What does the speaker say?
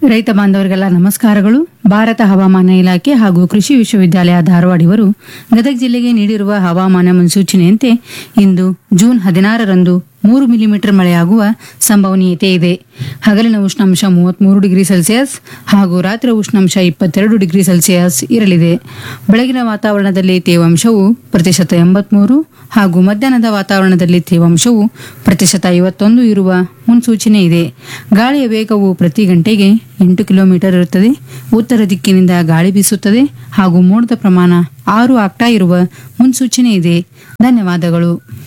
ರೈತ ಬಾಂಧವರಿಗೆಲ್ಲ ನಮಸ್ಕಾರಗಳು ಭಾರತ ಹವಾಮಾನ ಇಲಾಖೆ ಹಾಗೂ ಕೃಷಿ ವಿಶ್ವವಿದ್ಯಾಲಯ ಧಾರವಾಡ ಇವರು ಗದಗ ಜಿಲ್ಲೆಗೆ ನೀಡಿರುವ ಹವಾಮಾನ ಮುನ್ಸೂಚನೆಯಂತೆ ಇಂದು ಜೂನ್ ಹದಿನಾರರಂದು ಮೂರು ಮಿಲಿಮೀಟರ್ ಮಳೆಯಾಗುವ ಸಂಭವನೀಯತೆ ಇದೆ ಹಗಲಿನ ಉಷ್ಣಾಂಶ ಮೂವತ್ಮೂರು ಡಿಗ್ರಿ ಸೆಲ್ಸಿಯಸ್ ಹಾಗೂ ರಾತ್ರಿ ಉಷ್ಣಾಂಶ ಇಪ್ಪತ್ತೆರಡು ಡಿಗ್ರಿ ಸೆಲ್ಸಿಯಸ್ ಇರಲಿದೆ ಬೆಳಗಿನ ವಾತಾವರಣದಲ್ಲಿ ತೇವಾಂಶವು ಪ್ರತಿಶತ ಎಂಬತ್ಮೂರು ಹಾಗೂ ಮಧ್ಯಾಹ್ನದ ವಾತಾವರಣದಲ್ಲಿ ತೇವಾಂಶವು ಪ್ರತಿಶತ ಐವತ್ತೊಂದು ಇರುವ ಮುನ್ಸೂಚನೆ ಇದೆ ಗಾಳಿಯ ವೇಗವು ಪ್ರತಿ ಗಂಟೆಗೆ ಎಂಟು ಕಿಲೋಮೀಟರ್ ಇರುತ್ತದೆ ಉತ್ತರ ದಿಕ್ಕಿನಿಂದ ಗಾಳಿ ಬೀಸುತ್ತದೆ ಹಾಗೂ ಮೋಡದ ಪ್ರಮಾಣ ಆರು ಆಗ್ತಾ ಇರುವ ಮುನ್ಸೂಚನೆ ಇದೆ ಧನ್ಯವಾದಗಳು